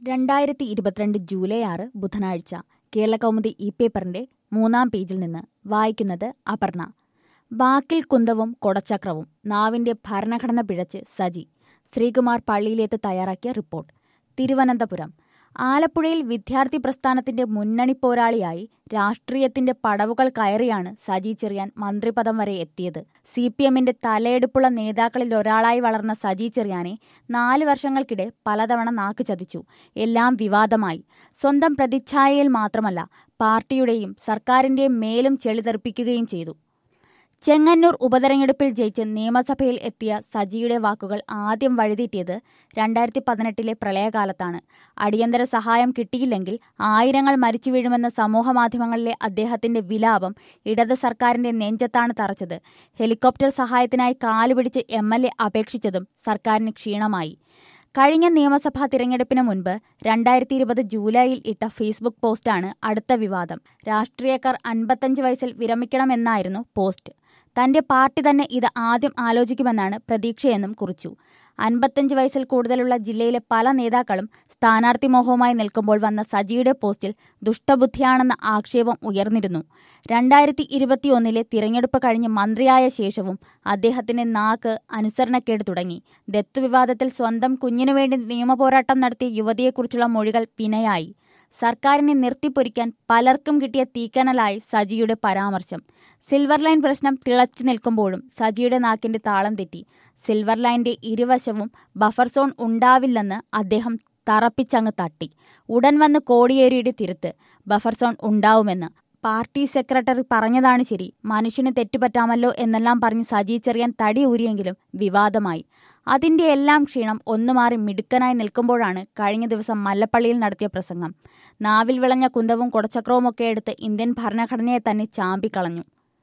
രണ്ടായിരത്തി ഇരുപത്തിരണ്ട് ജൂലൈ ആറ് ബുധനാഴ്ച കേരളകൗമുദി ഇ പേപ്പറിന്റെ മൂന്നാം പേജിൽ നിന്ന് വായിക്കുന്നത് അപർണ വാക്കിൽ കുന്തവും കൊടച്ചക്രവും നാവിന്റെ ഭരണഘടന പിഴച്ച് സജി ശ്രീകുമാർ പള്ളിയിലേത്ത് തയ്യാറാക്കിയ റിപ്പോർട്ട് തിരുവനന്തപുരം ആലപ്പുഴയിൽ വിദ്യാർത്ഥി പ്രസ്ഥാനത്തിന്റെ മുന്നണി പോരാളിയായി രാഷ്ട്രീയത്തിന്റെ പടവുകൾ കയറിയാണ് സജി ചെറിയാൻ മന്ത്രിപദം വരെ എത്തിയത് സി പി എമ്മിന്റെ തലയെടുപ്പുള്ള നേതാക്കളിൽ ഒരാളായി വളർന്ന സജി ചെറിയാനെ നാല് വർഷങ്ങൾക്കിടെ പലതവണ നാക്ക് ചതിച്ചു എല്ലാം വിവാദമായി സ്വന്തം പ്രതിച്ഛായയിൽ മാത്രമല്ല പാർട്ടിയുടെയും സർക്കാരിന്റെയും മേലും ചെളിതെറിപ്പിക്കുകയും ചെയ്തു ചെങ്ങന്നൂർ ഉപതെരഞ്ഞെടുപ്പിൽ ജയിച്ച് നിയമസഭയിൽ എത്തിയ സജിയുടെ വാക്കുകൾ ആദ്യം വഴിതെറ്റിയത് രണ്ടായിരത്തി പതിനെട്ടിലെ പ്രളയകാലത്താണ് അടിയന്തര സഹായം കിട്ടിയില്ലെങ്കിൽ ആയിരങ്ങൾ മരിച്ചു വീഴുമെന്ന സമൂഹമാധ്യമങ്ങളിലെ അദ്ദേഹത്തിന്റെ വിലാപം ഇടത് സർക്കാരിന്റെ നെഞ്ചത്താണ് തറച്ചത് ഹെലികോപ്റ്റർ സഹായത്തിനായി കാലുപിടിച്ച് എം എൽ എ അപേക്ഷിച്ചതും സർക്കാരിന് ക്ഷീണമായി കഴിഞ്ഞ നിയമസഭാ തിരഞ്ഞെടുപ്പിന് മുൻപ് രണ്ടായിരത്തി ഇരുപത് ജൂലൈയിൽ ഇട്ട ഫേസ്ബുക്ക് പോസ്റ്റാണ് അടുത്ത വിവാദം രാഷ്ട്രീയക്കാർ അൻപത്തഞ്ച് വയസ്സിൽ വിരമിക്കണമെന്നായിരുന്നു പോസ്റ്റ് തന്റെ പാർട്ടി തന്നെ ഇത് ആദ്യം ആലോചിക്കുമെന്നാണ് പ്രതീക്ഷയെന്നും കുറിച്ചു അൻപത്തഞ്ച് വയസ്സിൽ കൂടുതലുള്ള ജില്ലയിലെ പല നേതാക്കളും സ്ഥാനാർത്ഥി മോഹവുമായി നിൽക്കുമ്പോൾ വന്ന സജിയുടെ പോസ്റ്റിൽ ദുഷ്ടബുദ്ധിയാണെന്ന ആക്ഷേപം ഉയർന്നിരുന്നു രണ്ടായിരത്തി ഇരുപത്തിയൊന്നിലെ തിരഞ്ഞെടുപ്പ് കഴിഞ്ഞ് മന്ത്രിയായ ശേഷവും അദ്ദേഹത്തിന്റെ നാക്ക് അനുസരണക്കേട് തുടങ്ങി ദത്ത് വിവാദത്തിൽ സ്വന്തം കുഞ്ഞിനു വേണ്ടി നിയമപോരാട്ടം നടത്തിയ യുവതിയെക്കുറിച്ചുള്ള മൊഴികൾ പിണയായി സർക്കാരിനെ നിർത്തിപ്പൊരിക്കാൻ പലർക്കും കിട്ടിയ തീക്കനലായി സജിയുടെ പരാമർശം സിൽവർ ലൈൻ പ്രശ്നം തിളച്ചു നിൽക്കുമ്പോഴും സജിയുടെ നാക്കിന്റെ താളം തെറ്റി സിൽവർ ലൈന്റെ ഇരുവശവും ബഫർ സോൺ ഉണ്ടാവില്ലെന്ന് അദ്ദേഹം തറപ്പിച്ചങ്ങ് തട്ടി ഉടൻ വന്ന് കോടിയേരിയുടെ തിരുത്ത് ബഫർ സോൺ ഉണ്ടാവുമെന്ന് പാർട്ടി സെക്രട്ടറി പറഞ്ഞതാണ് ശരി മനുഷ്യന് തെറ്റുപറ്റാമല്ലോ എന്നെല്ലാം പറഞ്ഞ് സജി ചെറിയാൻ തടി ഊരിയെങ്കിലും വിവാദമായി അതിന്റെ എല്ലാം ക്ഷീണം ഒന്നു മാറി മിടുക്കനായി നിൽക്കുമ്പോഴാണ് കഴിഞ്ഞ ദിവസം മല്ലപ്പള്ളിയിൽ നടത്തിയ പ്രസംഗം നാവിൽ വിളഞ്ഞ കുന്തവും കൊടച്ചക്രവുമൊക്കെ എടുത്ത് ഇന്ത്യൻ ഭരണഘടനയെ തന്നെ ചാമ്പിക്കളഞ്ഞു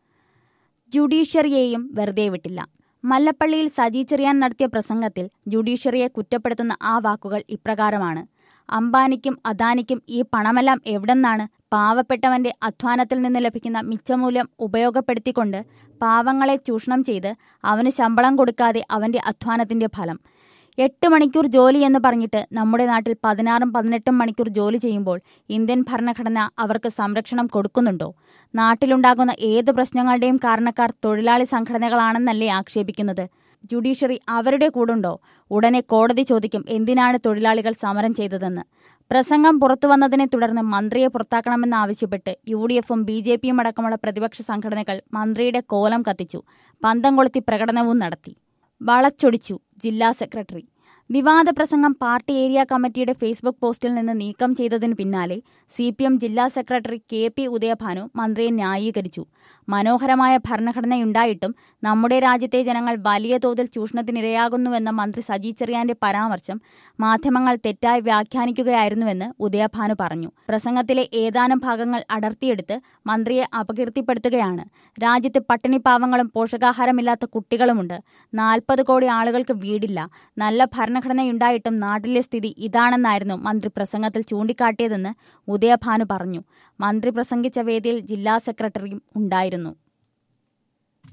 ജുഡീഷ്യറിയെയും വെറുതെ വിട്ടില്ല മല്ലപ്പള്ളിയിൽ സജി ചെറിയാൻ നടത്തിയ പ്രസംഗത്തിൽ ജുഡീഷ്യറിയെ കുറ്റപ്പെടുത്തുന്ന ആ വാക്കുകൾ ഇപ്രകാരമാണ് അംബാനിക്കും അദാനിക്കും ഈ പണമെല്ലാം എവിടെന്നാണ് പാവപ്പെട്ടവന്റെ അധ്വാനത്തിൽ നിന്ന് ലഭിക്കുന്ന മിച്ചമൂല്യം ഉപയോഗപ്പെടുത്തിക്കൊണ്ട് പാവങ്ങളെ ചൂഷണം ചെയ്ത് അവന് ശമ്പളം കൊടുക്കാതെ അവന്റെ അധ്വാനത്തിന്റെ ഫലം എട്ട് മണിക്കൂർ ജോലി എന്ന് പറഞ്ഞിട്ട് നമ്മുടെ നാട്ടിൽ പതിനാറും പതിനെട്ടും മണിക്കൂർ ജോലി ചെയ്യുമ്പോൾ ഇന്ത്യൻ ഭരണഘടന അവർക്ക് സംരക്ഷണം കൊടുക്കുന്നുണ്ടോ നാട്ടിലുണ്ടാകുന്ന ഏത് പ്രശ്നങ്ങളുടെയും കാരണക്കാർ തൊഴിലാളി സംഘടനകളാണെന്നല്ലേ ആക്ഷേപിക്കുന്നത് ജുഡീഷ്യറി അവരുടെ കൂടുണ്ടോ ഉടനെ കോടതി ചോദിക്കും എന്തിനാണ് തൊഴിലാളികൾ സമരം ചെയ്തതെന്ന് പ്രസംഗം പുറത്തുവന്നതിനെ തുടർന്ന് മന്ത്രിയെ പുറത്താക്കണമെന്നാവശ്യപ്പെട്ട് യു ഡി എഫും ബി ജെ പിയും അടക്കമുള്ള പ്രതിപക്ഷ സംഘടനകൾ മന്ത്രിയുടെ കോലം കത്തിച്ചു പന്തം കൊളുത്തി പ്രകടനവും നടത്തി വളച്ചൊടിച്ചു ജില്ലാ സെക്രട്ടറി വിവാദ പ്രസംഗം പാർട്ടി ഏരിയ കമ്മിറ്റിയുടെ ഫേസ്ബുക്ക് പോസ്റ്റിൽ നിന്ന് നീക്കം ചെയ്തതിനു പിന്നാലെ സി പി എം ജില്ലാ സെക്രട്ടറി കെ പി ഉദയഭാനു മന്ത്രിയെ ന്യായീകരിച്ചു മനോഹരമായ ഭരണഘടനയുണ്ടായിട്ടും നമ്മുടെ രാജ്യത്തെ ജനങ്ങൾ വലിയ തോതിൽ ചൂഷണത്തിനിരയാകുന്നുവെന്ന മന്ത്രി സജി ചെറിയാന്റെ പരാമർശം മാധ്യമങ്ങൾ തെറ്റായി വ്യാഖ്യാനിക്കുകയായിരുന്നുവെന്ന് ഉദയഭാനു പറഞ്ഞു പ്രസംഗത്തിലെ ഏതാനും ഭാഗങ്ങൾ അടർത്തിയെടുത്ത് മന്ത്രിയെ അപകീർത്തിപ്പെടുത്തുകയാണ് രാജ്യത്ത് പട്ടിണിപ്പാവങ്ങളും പോഷകാഹാരമില്ലാത്ത കുട്ടികളുമുണ്ട് നാൽപ്പത് കോടി ആളുകൾക്ക് വീടില്ല നല്ല ഭരണഘടനയുണ്ടായിട്ടും നാട്ടിലെ സ്ഥിതി ഇതാണെന്നായിരുന്നു മന്ത്രി പ്രസംഗത്തിൽ ചൂണ്ടിക്കാട്ടിയതെന്ന് ഉദയഭാനു പറഞ്ഞു മന്ത്രി പ്രസംഗിച്ച വേദിയിൽ ജില്ലാ സെക്രട്ടറിയും ഉണ്ടായിരുന്നു